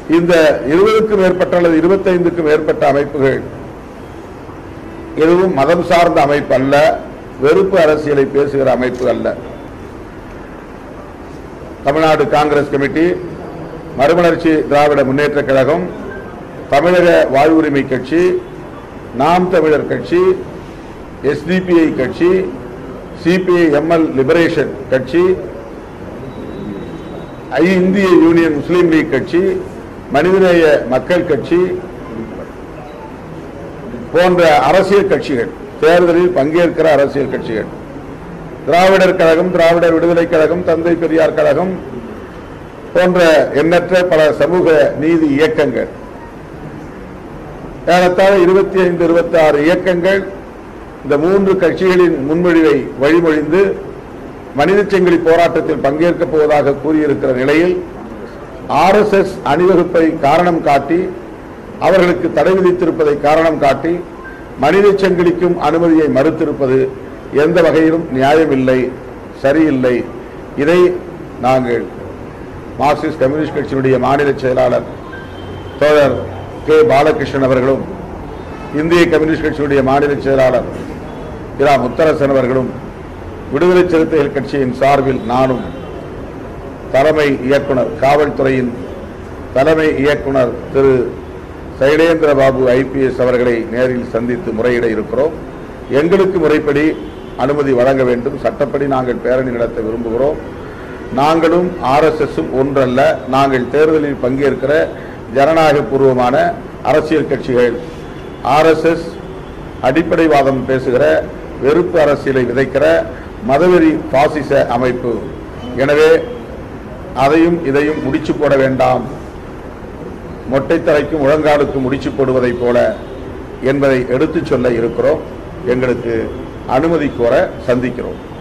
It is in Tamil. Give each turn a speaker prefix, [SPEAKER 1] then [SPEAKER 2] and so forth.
[SPEAKER 1] இந்த இருபதுக்கும் மேற்பட்ட அல்லது இருபத்தைந்துக்கும் மேற்பட்ட அமைப்புகள் எதுவும் மதம் சார்ந்த அமைப்பு அல்ல வெறுப்பு அரசியலை பேசுகிற அமைப்பு அல்ல தமிழ்நாடு காங்கிரஸ் கமிட்டி மறுமலர்ச்சி திராவிட முன்னேற்ற கழகம் தமிழக வாழ்வுரிமை கட்சி நாம் தமிழர் கட்சி எஸ்டிபிஐ கட்சி சிபிஐ எம்எல் லிபரேஷன் கட்சி ஐ இந்திய யூனியன் முஸ்லீம் லீக் கட்சி மனிதநேய மக்கள் கட்சி போன்ற அரசியல் கட்சிகள் தேர்தலில் பங்கேற்கிற அரசியல் கட்சிகள் திராவிடர் கழகம் திராவிடர் விடுதலை கழகம் தந்தை பெரியார் கழகம் போன்ற எண்ணற்ற பல சமூக நீதி இயக்கங்கள் ஏறத்தாழ இருபத்தி ஐந்து இருபத்தி ஆறு இயக்கங்கள் இந்த மூன்று கட்சிகளின் முன்மொழிவை வழிமொழிந்து மனித செங்கிலி போராட்டத்தில் பங்கேற்கப் போவதாக கூறியிருக்கிற நிலையில் ஆர்எஸ்எஸ் அணிவகுப்பை காரணம் காட்டி அவர்களுக்கு தடை விதித்திருப்பதை காரணம் காட்டி மனித செங்கிலிக்கும் அனுமதியை மறுத்திருப்பது எந்த வகையிலும் நியாயமில்லை சரியில்லை இதை நாங்கள் மார்க்சிஸ்ட் கம்யூனிஸ்ட் கட்சியினுடைய மாநில செயலாளர் தோழர் கே பாலகிருஷ்ணன் அவர்களும் இந்திய கம்யூனிஸ்ட் கட்சியினுடைய மாநில செயலாளர் இரா முத்தரசன் அவர்களும் விடுதலை சிறுத்தைகள் கட்சியின் சார்பில் நானும் தலைமை இயக்குனர் காவல்துறையின் தலைமை இயக்குனர் திரு சைலேந்திர பாபு ஐபிஎஸ் அவர்களை நேரில் சந்தித்து முறையிட இருக்கிறோம் எங்களுக்கு முறைப்படி அனுமதி வழங்க வேண்டும் சட்டப்படி நாங்கள் பேரணி நடத்த விரும்புகிறோம் நாங்களும் ஆர்எஸ்எஸும் ஒன்றல்ல நாங்கள் தேர்தலில் பங்கேற்கிற ஜனநாயக பூர்வமான அரசியல் கட்சிகள் ஆர்எஸ்எஸ் அடிப்படைவாதம் பேசுகிற வெறுப்பு அரசியலை விதைக்கிற மதவெறி பாசிச அமைப்பு எனவே அதையும் இதையும் முடிச்சு போட வேண்டாம் மொட்டை தலைக்கும் முழங்காலுக்கும் முடிச்சு போடுவதைப் போல என்பதை எடுத்துச் சொல்ல இருக்கிறோம் எங்களுக்கு அனுமதி கோர சந்திக்கிறோம்